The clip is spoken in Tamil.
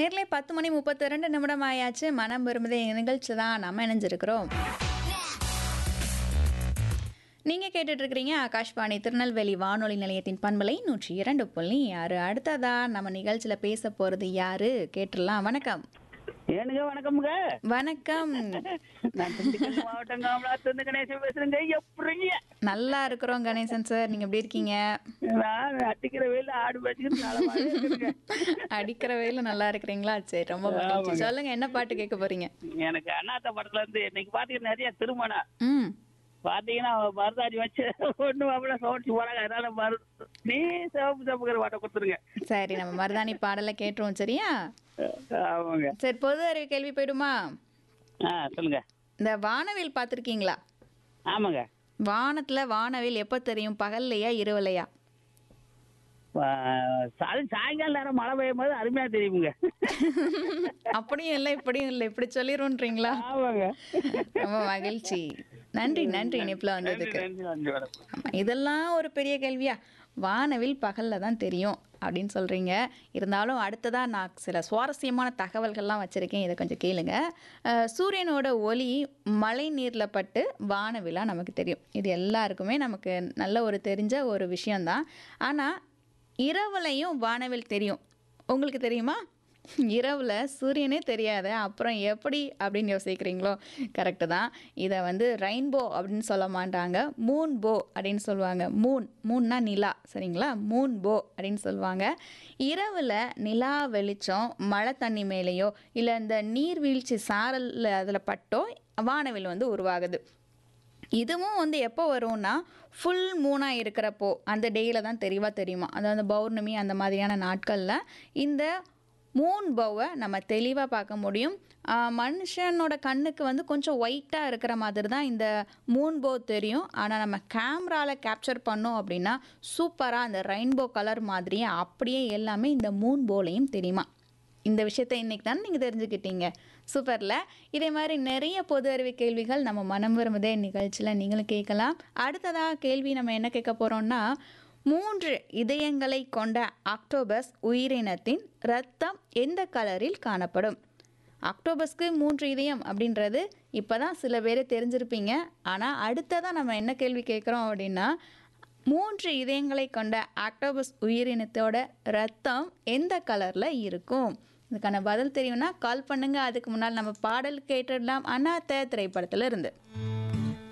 நேர்ல பத்து மணி முப்பத்தி ரெண்டு நிமிடம் ஆயாச்சு மனம் விரும்புதே நிகழ்ச்சி தான் நம்ம இணைஞ்சிருக்கிறோம் நீங்க கேட்டுட்டு இருக்கிறீங்க ஆகாஷ்வாணி திருநெல்வேலி வானொலி நிலையத்தின் பண்பலை நூற்றி இரண்டு புள்ளி ஆறு அடுத்ததா நம்ம நிகழ்ச்சியில பேச போறது யாரு கேட்டுடலாம் வணக்கம் ஏனுங்க வணக்கம்ங்க வணக்கம் நான் திண்டுக்கல் மாவட்டம் காமலாத்திலிருந்து கணேசன் பேசுறேங்க எப்படிங்க நல்லா இருக்கிறோம் கணேசன் சார் நீங்க எப்படி இருக்கீங்க நான் அடிக்கிற வெயில ஆடு வச்சுக்கிட்டு நலமாவே இருக்குதுங்க. அடிக்கிற வெயில நல்லா இருக்கிறீங்களா சரி ரொம்ப மகிழ்ச்சி சொல்லுங்க என்ன பாட்டு கேட்க போறீங்க எனக்கு அண்ணாத்த படத்துல இருந்து இன்னைக்கு பாத்தீங்கன்னா நிறைய திருமணம் ம் பாத்தீங்கன்னா மருதாணி வச்சு ஒண்ணு மாப்பிள்ள சோடிச்சு போறாங்க அதனால மரு நீ சிவப்பு சிவப்புங்கிற பாட்டை கொடுத்துருங்க சரி நம்ம மருதாணி பாடலை கேட்டுருவோம் சரியா ஆமாங்க சரி பொது அறிவு கேள்வி போயிடுமா ஆ சொல்லுங்க இந்த வானவில் பார்த்துருக்கீங்களா ஆமாங்க வானத்துல வானவில் எப்போ தெரியும் பகல்லையா இரவுலையா ஆ, அது சாயங்கால நேரம் மழை பெய்யும் போது அருமையா தெரியுமுங்க அப்படியும் இல்லை இப்படியும் இல்லை இப்படி சொல்லிடுவோன்றீங்களா ஆமாங்க ரொம்ப மகிழ்ச்சி நன்றி நன்றி இனிப்புல வந்ததுக்கு நன்றி நன்றி வணக்கம் ஆமா, இதெல்லாம் ஒரு பெரிய கேள்வியா வானவில் பகல்ல தான் தெரியும் அப்படின்னு சொல்றீங்க இருந்தாலும் அடுத்ததா நான் சில சுவாரஸ்யமான தகவல்கள்லாம் வச்சிருக்கேன் இதை கொஞ்சம் கேளுங்க அஹ், சூரியனோட ஒளி மழை நீர்ல பட்டு வானவிலா நமக்கு தெரியும் இது எல்லாருக்குமே நமக்கு நல்ல ஒரு தெரிஞ்ச ஒரு விஷயம்தான் ஆனா இரவுலையும் வானவில் தெரியும் உங்களுக்கு தெரியுமா இரவில் சூரியனே தெரியாத அப்புறம் எப்படி அப்படின்னு யோசிக்கிறீங்களோ கரெக்டு தான் இதை வந்து ரெயின்போ அப்படின்னு சொல்ல மாட்டாங்க மூன் போ அப்படின்னு சொல்லுவாங்க மூன் மூன்னா நிலா சரிங்களா மூன் போ அப்படின்னு சொல்லுவாங்க இரவில் நிலா வெளிச்சம் மழை தண்ணி மேலேயோ இல்லை இந்த நீர்வீழ்ச்சி சாரல் அதில் பட்டோ வானவில் வந்து உருவாகுது இதுவும் வந்து எப்போ வரும்னா ஃபுல் மூணாக இருக்கிறப்போ அந்த டேயில் தான் தெளிவாக தெரியுமா அதாவது பௌர்ணமி அந்த மாதிரியான நாட்களில் இந்த மூன் பௌவை நம்ம தெளிவாக பார்க்க முடியும் ஆஹ் மனுஷனோட கண்ணுக்கு வந்து கொஞ்சம் ஒயிட்டாக இருக்கிற மாதிரி தான் இந்த மூன் போ தெரியும் ஆனால் நம்ம கேமராவில் கேப்சர் பண்ணோம் அப்படின்னா சூப்பராக அந்த ரெயின்போ கலர் மாதிரியே அப்படியே எல்லாமே இந்த மூன் போலையும் தெரியுமா இந்த விஷயத்தை இன்னைக்கு தான் நீங்கள் தெரிஞ்சுக்கிட்டீங்க சூப்பரில் இதே மாதிரி நிறைய பொது அறிவு கேள்விகள் நம்ம மனம் விரும்புதே நிகழ்ச்சியில் நீங்களும் கேட்கலாம் அடுத்ததாக கேள்வி நம்ம என்ன கேட்க போகிறோம்னா மூன்று இதயங்களை கொண்ட ஆக்டோபஸ் உயிரினத்தின் இரத்தம் எந்த கலரில் காணப்படும் ஆக்டோபஸ்க்கு மூன்று இதயம் அப்படின்றது இப்போ தான் சில பேர் தெரிஞ்சிருப்பீங்க ஆனால் அடுத்ததாக நம்ம என்ன கேள்வி கேட்குறோம் அப்படின்னா மூன்று இதயங்களை கொண்ட ஆக்டோபஸ் உயிரினத்தோட ரத்தம் எந்த கலரில் இருக்கும் இதுக்கான பதில் தெரியும்னா கால் பண்ணுங்க அதுக்கு முன்னால் நம்ம பாடல் கேட்டுடலாம் அண்ணாத்த திரைப்படத்துல இருந்து